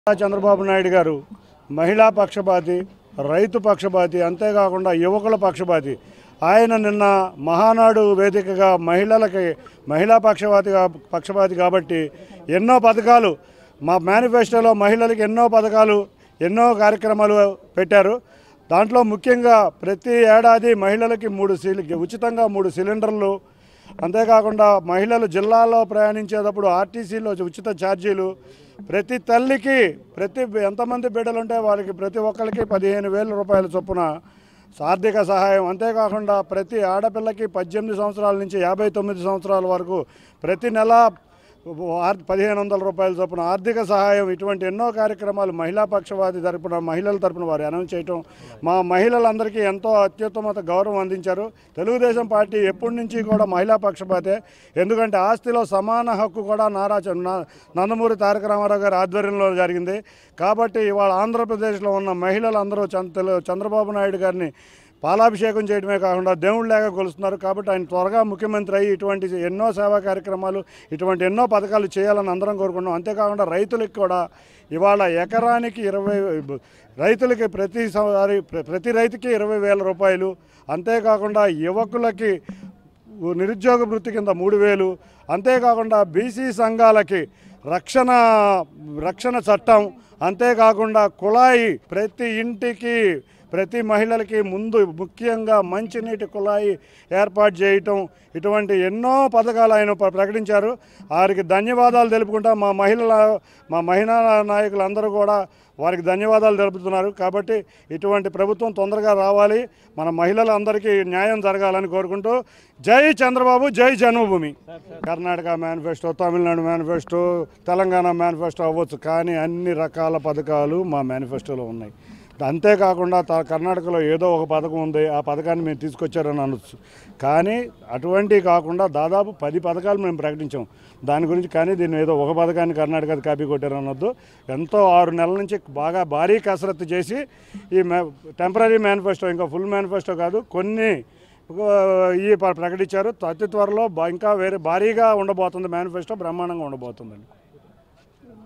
చంద్రబాబు నాయుడు గారు మహిళా పక్షపాతి రైతు పక్షపాతి అంతేకాకుండా యువకుల పక్షపాతి ఆయన నిన్న మహానాడు వేదికగా మహిళలకి మహిళా పక్షపాతి కా- పక్షపాతి కాబట్టి ఎన్నో పథకాలు మా మేనిఫెస్టోలో మహిళలకి ఎన్నో పథకాలు ఎన్నో కార్యక్రమాలు పెట్టారు దాంట్లో ముఖ్యంగా ప్రతి ఏడాది మహిళలకి మూడు సిలి ఉచితంగా మూడు సిలిండర్లు అంతేకాకుండా మహిళలు జిల్లాలో ప్రయాణించేటప్పుడు ఆర్టీసీలో ఉచిత ఛార్జీలు ప్రతి తల్లికి ప్రతి ఎంతమంది బిడ్డలు ఉంటే వాళ్ళకి ప్రతి ఒక్కరికి పదిహేను వేల రూపాయల చొప్పున ఆర్థిక సహాయం అంతేకాకుండా ప్రతి ఆడపిల్లకి పద్దెనిమిది సంవత్సరాల నుంచి యాభై తొమ్మిది సంవత్సరాల వరకు ప్రతి నెల ఆర్- పదిహేను వందల రూపాయల చొప్పున ఆర్థిక సహాయం ఇటువంటి ఎన్నో కార్యక్రమాలు మహిళా పక్షవాది తరపున మహిళల తరపున వారు అనౌన్స్ చేయటం మా మహిళలందరికీ ఎంతో అత్యుత్తమత గౌరవం అందించారు తెలుగుదేశం పార్టీ ఎప్పటి నుంచి కూడా మహిళా పక్షపాతే ఎందుకంటే ఆస్తిలో సమాన హక్కు కూడా నారా చ- నా- నందమూరి తారక రామారావు గారి ఆధ్వర్యంలో జరిగింది కాబట్టి ఇవాళ ఆంధ్రప్రదేశ్లో ఉన్న మహిళలందరూ చంద్ర తెలు- చంద్రబాబు నాయుడు గారిని పాలాభిషేకం చేయడమే కాకుండా దేవుళ్ళలాగా కొలుస్తున్నారు కాబట్టి ఆయన త్వరగా ముఖ్యమంత్రి అయ్యి ఇటువంటి ఎన్నో సేవా కార్యక్రమాలు ఇటువంటి ఎన్నో పథకాలు చేయాలని అందరం కోరుకున్నాం అంతేకాకుండా రైతులకు కూడా ఇవాళ ఎకరానికి ఇరవై రైతులకి ప్రతిసారి ప్ర- ప్రతి రైతుకి ఇరవై వేల రూపాయలు అంతేకాకుండా యువకులకి నిరుద్యోగ వృత్తి కింద మూడు వేలు అంతేకాకుండా బీసీ సంఘాలకి రక్షణ రక్షణ చట్టం అంతేకాకుండా కుళాయి ప్రతి ఇంటికి ప్రతి మహిళలకి ముందు ముఖ్యంగా మంచినీటి కుళాయి ఏర్పాటు చేయటం ఇటువంటి ఎన్నో పథకాలు ఆయన ప్ర- ప్రకటించారు వారికి ధన్యవాదాలు తెలుపుకుంటా మా మహిళల మా మహిళా నాయకులందరూ కూడా వారికి ధన్యవాదాలు తెలుపుతున్నారు కాబట్టి ఇటువంటి ప్రభుత్వం తొందరగా రావాలి మన మహిళలందరికీ న్యాయం జరగాలని కోరుకుంటూ జై చంద్రబాబు జై Janmabhoomi Karnataka manifesto Tamil Nadu manifesto Telangana manifesto అవ్వచ్చు కానీ అన్ని రకాల పథకాలు మా మేనిఫెస్టోలో ఉన్నాయి అంతేకాకుండా త- కర్ణాటకలో ఏదో ఒక పథకం ఉంది ఆ పథకాన్ని మేము తీసుకొచ్చారని అనొచ్చు కానీ అటువంటివి కాకుండా దాదాపు పది పథకాలు మేము ప్రకటించాం దాని గురించి కానీ దీన్ని ఏదో ఒక పథకాన్ని కర్ణాటక కాపీ కొట్టారనొద్దు ఎంతో ఆరు నెలల నుంచి బాగా భారీ కసరత్తు చేసి ఈ టెంపరీ మేనిఫెస్టో ఇంకా ఫుల్ మేనిఫెస్టో కాదు కొన్ని ఆ, ఈ ప్ర- ప్రకటించారు అతి త్వరలో బా- ఇంకా వేరే భారీగా ఉండబోతుంది మేనిఫెస్టో బ్రహ్మాండంగా ఉండబోతుందండి